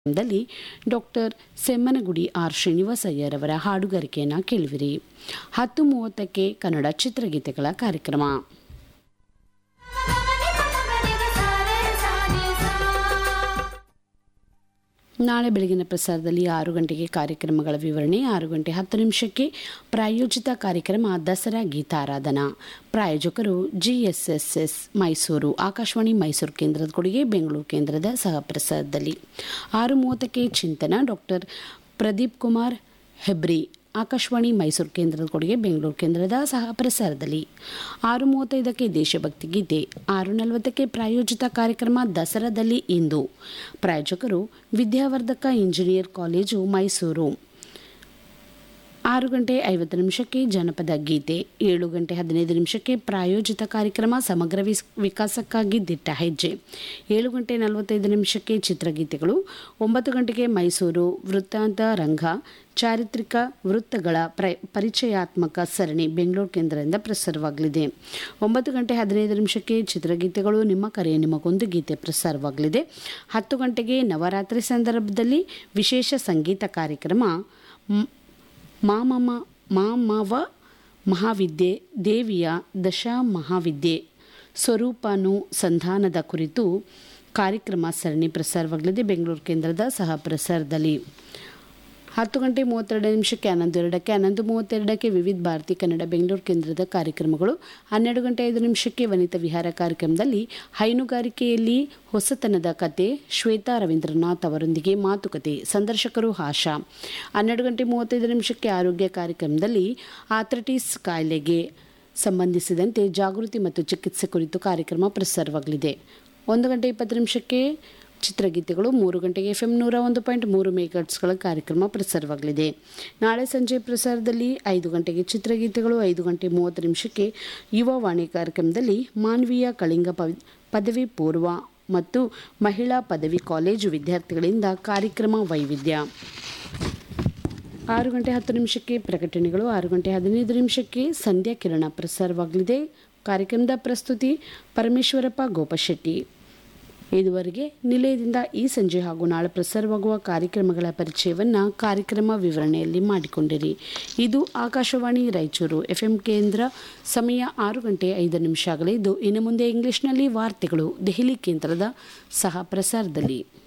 ದಲ್ಲಿ doctor ಸೆಮ್ಮನಗುಡಿ R ಶ್ರೀನಿವಾಸಯ್ಯರವರ ಹಾಡುಗಾರಿಕೆಯನ್ನು ಕೇಳುವಿರಿ ಹತ್ತು ಮೂವತ್ತಕ್ಕೆ ಕನ್ನಡ ಚಿತ್ರಗೀತೆಗಳ ಕಾರ್ಯಕ್ರಮ ನಾಳೆ ಬೆಳಗಿನ ಪ್ರಸಾರದಲ್ಲಿ ಆರು ಗಂಟೆಗೆ ಕಾರ್ಯಕ್ರಮಗಳ ವಿವರಣೆ ಆರು ಗಂಟೆ ಹತ್ತು ನಿಮಿಷಕ್ಕೆ ಪ್ರಾಯೋಜಿತ ಕಾರ್ಯಕ್ರಮ ದಸರಾ ಗೀತಾರಾಧನಾ ಪ್ರಾಯೋಜಕರು ಜಿಎಸ್ಎಸ್ಎಸ್ ಮೈಸೂರು ಆಕಾಶವಾಣಿ ಮೈಸೂರು ಕೇಂದ್ರದ ಕೊಡುಗೆ ಬೆಂಗಳೂರು ಕೇಂದ್ರದ ಸಹ ಪ್ರಸಾರದಲ್ಲಿ ಆರು ಮೂವತ್ತಕ್ಕೆ ಚಿಂತನ ಡಾಕ್ಟರ್ ಪ್ರದೀಪ್ ಕುಮಾರ್ ಹೆಬ್ರಿ ಆಕಾಶವಾಣಿ ಮೈಸೂರು ಕೇಂದ್ರದ ಕೊಡುಗೆ ಬೆಂಗಳೂರು ಕೇಂದ್ರದ ಸಹ ಪ್ರಸಾರದಲ್ಲಿ ಆರು ಮೂವತ್ತೈದಕ್ಕೆ ದೇಶಭಕ್ತಿ ಗೀತೆ ಆರು ನಲವತ್ತಕ್ಕೆ ಪ್ರಾಯೋಜಿತ ಕಾರ್ಯಕ್ರಮ ದಸರಾದಲ್ಲಿ ಇಂದು ಪ್ರಾಯೋಜಕರು ವಿದ್ಯಾವರ್ಧಕ ಇಂಜಿನಿಯರ್ ಕಾಲೇಜು ಮೈಸೂರು ಆರು ಗಂಟೆ ಐವತ್ತು ನಿಮಿಷಕ್ಕೆ ಜನಪದ ಗೀತೆ ಏಳು ಗಂಟೆ ಹದಿನೈದು ನಿಮಿಷಕ್ಕೆ ಪ್ರಾಯೋಜಿತ ಕಾರ್ಯಕ್ರಮ ಸಮಗ್ರ ವಿಸ್ ವಿಕಾಸಕ್ಕಾಗಿ ದಿಟ್ಟ ಹೆಜ್ಜೆ ಏಳು ಗಂಟೆ ನಲವತ್ತೈದು ನಿಮಿಷಕ್ಕೆ ಚಿತ್ರಗೀತೆಗಳು ಒಂಬತ್ತು ಗಂಟೆಗೆ ಮೈಸೂರು ವೃತ್ತಾಂತ ರಂಗ ಚಾರಿತ್ರಿಕ ವೃತ್ತಗಳ ಪ್ರ ಪರಿಚಯಾತ್ಮಕ ಸರಣಿ ಬೆಂಗಳೂರು ಕೇಂದ್ರದಿಂದ ಪ್ರಸಾರವಾಗಲಿದೆ ಒಂಬತ್ತು ಗಂಟೆ ಹದಿನೈದು ನಿಮಿಷಕ್ಕೆ ಚಿತ್ರಗೀತೆಗಳು ನಿಮ್ಮ ಕರೆ ನಿಮಗೊಂದು ಗೀತೆ ಪ್ರಸಾರವಾಗಲಿದೆ ಹತ್ತು ಗಂಟೆಗೆ ನವರಾತ್ರಿ ಸಂದರ್ಭದಲ್ಲಿ ವಿಶೇಷ ಸಂಗೀತ ಕಾರ್ಯಕ್ರಮ ಮ್- ಮಾಮಮ ಮಾಮವ ಮಹಾವಿದ್ಯೆ ದೇವಿಯ ದಶಾ ಮಹಾವಿದ್ಯೆ ಸ್ವರೂಪಾನು ಸಂಧಾನದ ಕುರಿತು ಕಾರ್ಯಕ್ರಮ ಸರಣಿ ಪ್ರಸಾರವಾಗಲಿದೆ ಬೆಂಗಳೂರು ಕೇಂದ್ರದ ಸಹ ಪ್ರಸಾರದಲ್ಲಿ ಹತ್ತು ಗಂಟೆ ಮೂವತ್ತೆರಡು ನಿಮಿಷಕ್ಕೆ ಹನ್ನೊಂದು ಎರಡಕ್ಕೆ ಹನ್ನೊಂದು ಮೂವತ್ತೆರಡಕ್ಕೆ ವಿವಿಧ ಭಾರತಿ ಕನ್ನಡ ಬೆಂಗಳೂರು ಕೇಂದ್ರದ ಕಾರ್ಯಕ್ರಮಗಳು ಹನ್ನೆರಡು ಗಂಟೆ ಐದು ನಿಮಿಷಕ್ಕೆ ವನಿತಾ ವಿಹಾರ ಕಾರ್ಯಕ್ರಮದಲ್ಲಿ ಹೈನುಗಾರಿಕೆಯಲ್ಲಿ ಹೊಸತನದ ಕತೆ ಶ್ವೇತಾ ರವೀಂದ್ರನಾಥ್ ಅವರೊಂದಿಗೆ ಮಾತುಕತೆ ಸಂದರ್ಶಕರು ಆಶಾ ಹನ್ನೆರಡು ಗಂಟೆ ಮೂವತ್ತೈದು ನಿಮಿಷಕ್ಕೆ ಆರೋಗ್ಯ ಕಾರ್ಯಕ್ರಮದಲ್ಲಿ ಆಥ್ರಟಿಸ್ ಕಾಯಿಲೆಗೆ ಸಂಬಂಧಿಸಿದಂತೆ ಜಾಗೃತಿ ಮತ್ತು ಚಿಕಿತ್ಸೆ ಕುರಿತು ಕಾರ್ಯಕ್ರಮ ಪ್ರಸಾರವಾಗಲಿದೆ ಒಂದು ಗಂಟೆ ಇಪ್ಪತ್ತು ನಿಮಿಷಕ್ಕೆ ಚಿತ್ರಗೀತೆಗಳು ಮೂರು ಗಂಟೆಗೆ ಎಫ್ ಎಂ ನೂರ ಒಂದು ಪಾಯಿಂಟ್ ಮೂರು ಮೇಗಟ್ಸ್ಗಳ ಕಾರ್ಯಕ್ರಮ ಪ್ರಸಾರವಾಗಲಿದೆ ನಾಳೆ ಸಂಜೆ ಪ್ರಸಾರದಲ್ಲಿ ಐದು ಗಂಟೆಗೆ ಚಿತ್ರಗೀತೆಗಳು ಐದು ಗಂಟೆ ಮೂವತ್ತು ನಿಮಿಷಕ್ಕೆ ಯುವ ವಾಣಿ ಕಾರ್ಯಕ್ರಮದಲ್ಲಿ ಮಾನವೀಯ ಕಳಿಂಗ ಪವಿ ಪದವಿ ಪೂರ್ವ ಮತ್ತು ಮಹಿಳಾ ಪದವಿ ಕಾಲೇಜು ವಿದ್ಯಾರ್ಥಿಗಳಿಂದ ಕಾರ್ಯಕ್ರಮ ವೈವಿಧ್ಯ ಆರು ಗಂಟೆ ಹತ್ತು ನಿಮಿಷಕ್ಕೆ ಪ್ರಕಟಣೆಗಳು ಆರು ಗಂಟೆ ಹದಿನೈದು ನಿಮಿಷಕ್ಕೆ ಸಂಧ್ಯಾ ಕಿರಣ ಪ್ರಸಾರವಾಗಲಿದೆ ಕಾರ್ಯಕ್ರಮದ ಪ್ರಸ್ತುತಿ ಪರಮೇಶ್ವರಪ್ಪ ಗೋಪಶೆಟ್ಟಿ ಇದುವರೆಗೆ ನಿಲಯದಿಂದ ಈ ಸಂಜೆ ಹಾಗೂ ನಾಳೆ ಪ್ರಸಾರವಾಗುವ ಕಾರ್ಯಕ್ರಮಗಳ ಪರಿಚಯವನ್ನು ಕಾರ್ಯಕ್ರಮ ವಿವರಣೆಯಲ್ಲಿ ಮಾಡಿಕೊಂಡಿರಿ ಇದು ಆಕಾಶವಾಣಿ ರಾಯಚೂರು ಎಫ್ಎಂ ಕೇಂದ್ರ ಸಮಯ ಆರು ಗಂಟೆ ಐದು ನಿಮಿಷ ಆಗಲಿದ್ದು ಇನ್ನು ಮುಂದೆ ಇಂಗ್ಲಿಷ್ನಲ್ಲಿ ವಾರ್ತೆಗಳು ದೆಹಲಿ ಕೇಂದ್ರದ ಸಹ ಪ್ರಸಾರದಲ್ಲಿ